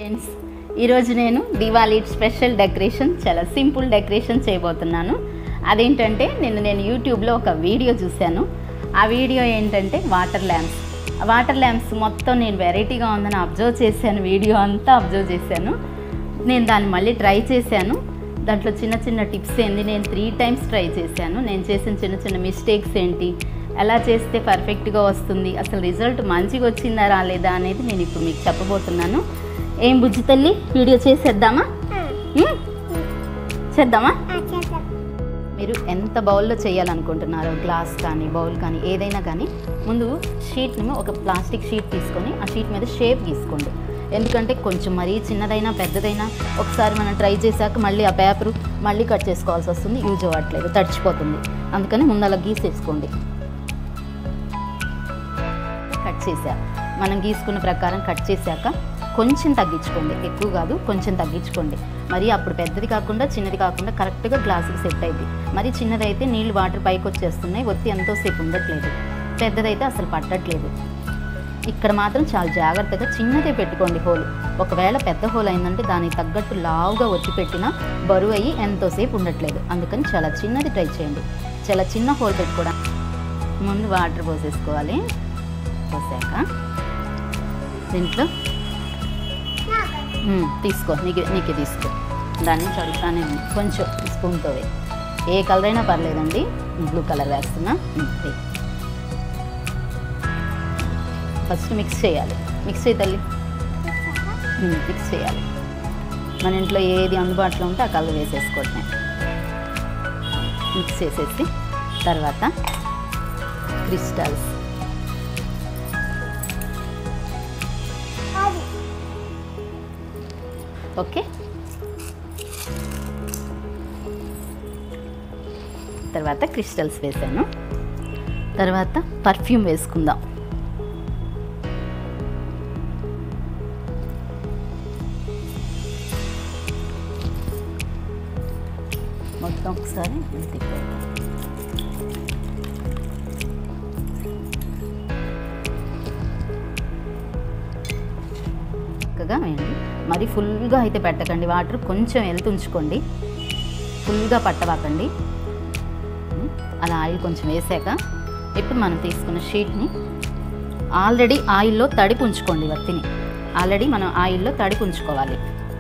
Friends ఈరోజు నేను Diwali special decoration చాలా సింపుల్ డెకరేషన్ చేయబోతున్నాను అదేంటంటే నేను నేను యూట్యూబ్లో ఒక వీడియో చూశాను ఆ వీడియో ఏంటంటే వాటర్ ల్యాంప్స్ వాటర్ ల్యాంప్స్ మొత్తం నేను వెరైటీగా ఉందని అబ్జర్వ్ చేశాను వీడియో అంతా అబ్జర్వ్ చేశాను నేను దాన్ని మళ్ళీ ట్రై చేశాను దాంట్లో చిన్న చిన్న టిప్స్ ఏంది నేను త్రీ టైమ్స్ ట్రై చేశాను నేను చేసిన చిన్న చిన్న మిస్టేక్స్ ఏంటి ఎలా చేస్తే పర్ఫెక్ట్గా వస్తుంది అసలు రిజల్ట్ మంచిగా వచ్చిందా రాలేదా అనేది నేను ఇప్పుడు మీకు చెప్పబోతున్నాను ఏం బుజ్జి తల్లి వీడియో చేసేద్దామా ఉమ్? చేద్దామా మీరు ఎంత బౌల్లో చేయాలనుకుంటున్నారో గ్లాస్ కానీ బౌల్ కానీ ఏదైనా కానీ ముందు షీట్ని ఒక ప్లాస్టిక్ షీట్ తీసుకొని ఆ షీట్ మీద షేప్ గీసుకోండి ఎందుకంటే కొంచెం మరీ చిన్నదైనా పెద్దదైనా ఒకసారి మనం ట్రై చేశాక మళ్ళీ ఆ పేపరు మళ్ళీ కట్ చేసుకోవాల్సి వస్తుంది యూజ్ అవ్వట్లేదు తడిచిపోతుంది అందుకని ముందు అలా గీసేసుకోండి కట్ చేసా మనం గీసుకున్న ప్రకారం కట్ చేశాక కొంచెం తగ్గించుకోండి ఎక్కువ కాదు కొంచెం తగ్గించుకోండి మరి అప్పుడు పెద్దది కాకుండా చిన్నది కాకుండా కరెక్ట్గా గ్లాసుకి సెట్ అయింది మరి చిన్నదైతే నీళ్ళు వాటర్ పైకి వచ్చేస్తున్నాయి ఒత్తి ఎంతోసేపు ఉండట్లేదు పెద్దదైతే అసలు పట్టట్లేదు ఇక్కడ మాత్రం చాలా జాగ్రత్తగా చిన్నదే పెట్టుకోండి హోల్ ఒకవేళ పెద్ద హోల్ అయిందంటే దానికి తగ్గట్టు లావుగా ఒత్తి పెట్టినా బరువు అయ్యి ఎంతోసేపు ఉండట్లేదు అందుకని చాలా చిన్నది ట్రై చేయండి చాలా చిన్న హోల్ పెట్టుకోవడానికి ముందు వాటర్ పోసేసుకోవాలి పోసాక దీంట్లో మ్మ్, తీసుకో నీకు నీకే తీసుకో దాని నుంచి అడుగుతానే ఉంది కొంచెం స్పూన్తో వేయి ఏ కలర్ అయినా పర్లేదండి బ్లూ కలర్ వేస్తున్నా మ్మ్, వేయి ఫస్ట్ మిక్స్ చేయాలి మిక్స్ చేయి తల్లి మ్మ్, మిక్స్ చేయాలి మన ఇంట్లో ఏది అందుబాటులో ఉంటే ఆ కలర్ వేసేసుకోవటమే మిక్స్ చేసేసి తర్వాత క్రిస్టల్స్ ఓకే తర్వాత క్రిస్టల్స్ వేసాను తర్వాత పర్ఫ్యూమ్ వేసుకుందాం మొత్తం ఒకసారి తిప్పేద్దాం చక్కగా వేయండి మరి ఫుల్గా అయితే పెట్టకండి వాటర్ కొంచెం వెళ్తూ ఉంచుకోండి ఫుల్గా పట్టవాకండి ఉమ్, అలా ఆయిల్ కొంచెం వేసాక ఇప్పుడు మనం తీసుకున్న షీట్ని ఆల్రెడీ ఆయిల్లో తడిపి ఉంచుకోండి వత్తిని ఆల్రెడీ మనం ఆయిల్లో తడిపి ఉంచుకోవాలి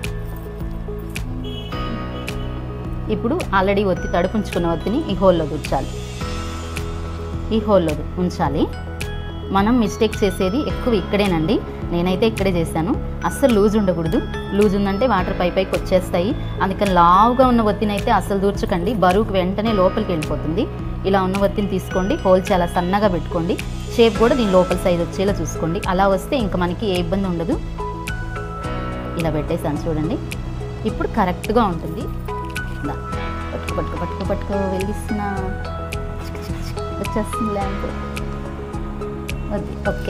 ఇప్పుడు ఆల్రెడీ ఒత్తి తడుపు ఉంచుకున్న ఒత్తిని ఈ హోల్లో దూర్చాలి ఈ హోల్లో ఉంచాలి మనం మిస్టేక్ చేసేది ఎక్కువ ఇక్కడేనండి నేనైతే ఇక్కడే చేశాను అస్సలు లూజ్ ఉండకూడదు లూజ్ ఉందంటే వాటర్ పై పైకి వచ్చేస్తాయి అందుకని లావుగా ఉన్న ఒత్తిని అయితే అస్సలు దూర్చకండి బరువుకి వెంటనే లోపలికి వెళ్ళిపోతుంది ఇలా ఉన్న ఒత్తిని తీసుకోండి హోల్ చాలా సన్నగా పెట్టుకోండి షేప్ కూడా దీని లోపల సైజ్ వచ్చేలా చూసుకోండి అలా వస్తే ఇంకా మనకి ఏ ఇబ్బంది ఉండదు ఇలా పెట్టేసాను చూడండి ఇప్పుడు కరెక్ట్గా ఉంటుంది దా, పట్టుకో పట్టుకో పట్టుకో పట్టుకో వెలిగిస్తున్నా చిక్ చిక్ చిక్ వచ్చేస్తుంది ల్యాంప్ అది ఓకే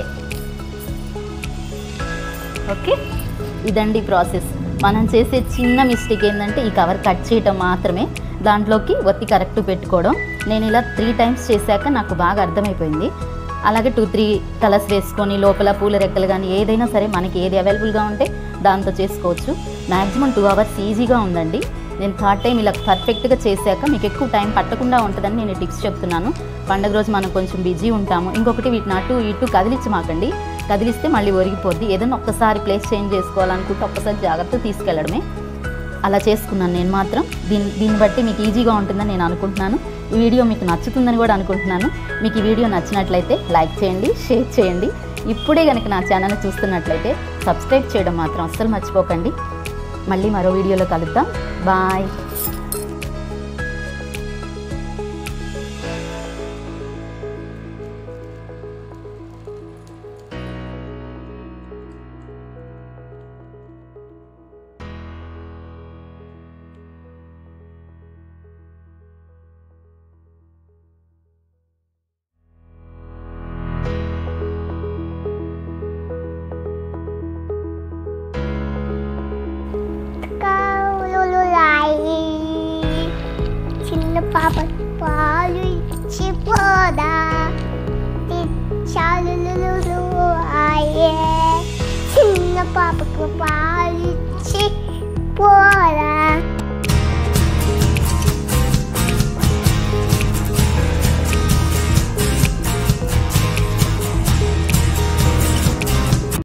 ఓకే ఇదండి ప్రాసెస్ మనం చేసే చిన్న మిస్టేక్ ఏంటంటే ఈ కవర్ కట్ చేయటం మాత్రమే దాంట్లోకి ఒత్తి కరెక్ట్ పెట్టుకోవడం నేను ఇలా త్రీ టైమ్స్ చేశాక నాకు బాగా అర్థమైపోయింది అలాగే టూ త్రీ కలర్స్ వేసుకొని లోపల పూల రెక్కలు కానీ ఏదైనా సరే మనకి ఏది అవైలబుల్గా ఉంటే దాంతో చేసుకోవచ్చు మ్యాక్సిమం టూ అవర్స్ ఈజీగా ఉందండి నేను థర్డ్ టైం ఇలా పర్ఫెక్ట్గా చేశాక మీకు ఎక్కువ టైం పట్టకుండా ఉంటుందని నేను టిప్స్ చెప్తున్నాను పండగ రోజు మనం కొంచెం బిజీ ఉంటాము ఇంకొకటి వీటిని అటు ఇటు కదిలించమాకండి కదిలిస్తే మళ్ళీ ఒరిగిపోద్ది ఏదైనా ఒక్కసారి ప్లేస్ చేంజ్ చేసుకోవాలనుకుంటే ఒక్కసారి జాగ్రత్త తీసుకెళ్ళడమే అలా చేసుకున్నాను నేను మాత్రం దీన్ని దీన్ని బట్టి మీకు ఈజీగా ఉంటుందని నేను అనుకుంటున్నాను ఈ వీడియో మీకు నచ్చుతుందని కూడా అనుకుంటున్నాను మీకు ఈ వీడియో నచ్చినట్లయితే లైక్ చేయండి షేర్ చేయండి ఇప్పుడే కనుక నా ఛానల్ చూస్తున్నట్లయితే సబ్స్క్రైబ్ చేయడం మాత్రం అస్సలు మర్చిపోకండి మళ్ళీ మరో వీడియోలో కలుద్దాం బాయ్ కావులులాయి చిన్న పాప పాలు ఇచ్చిపోదా చాలు ఆయే చిన్న పాపకు పాలు పోదా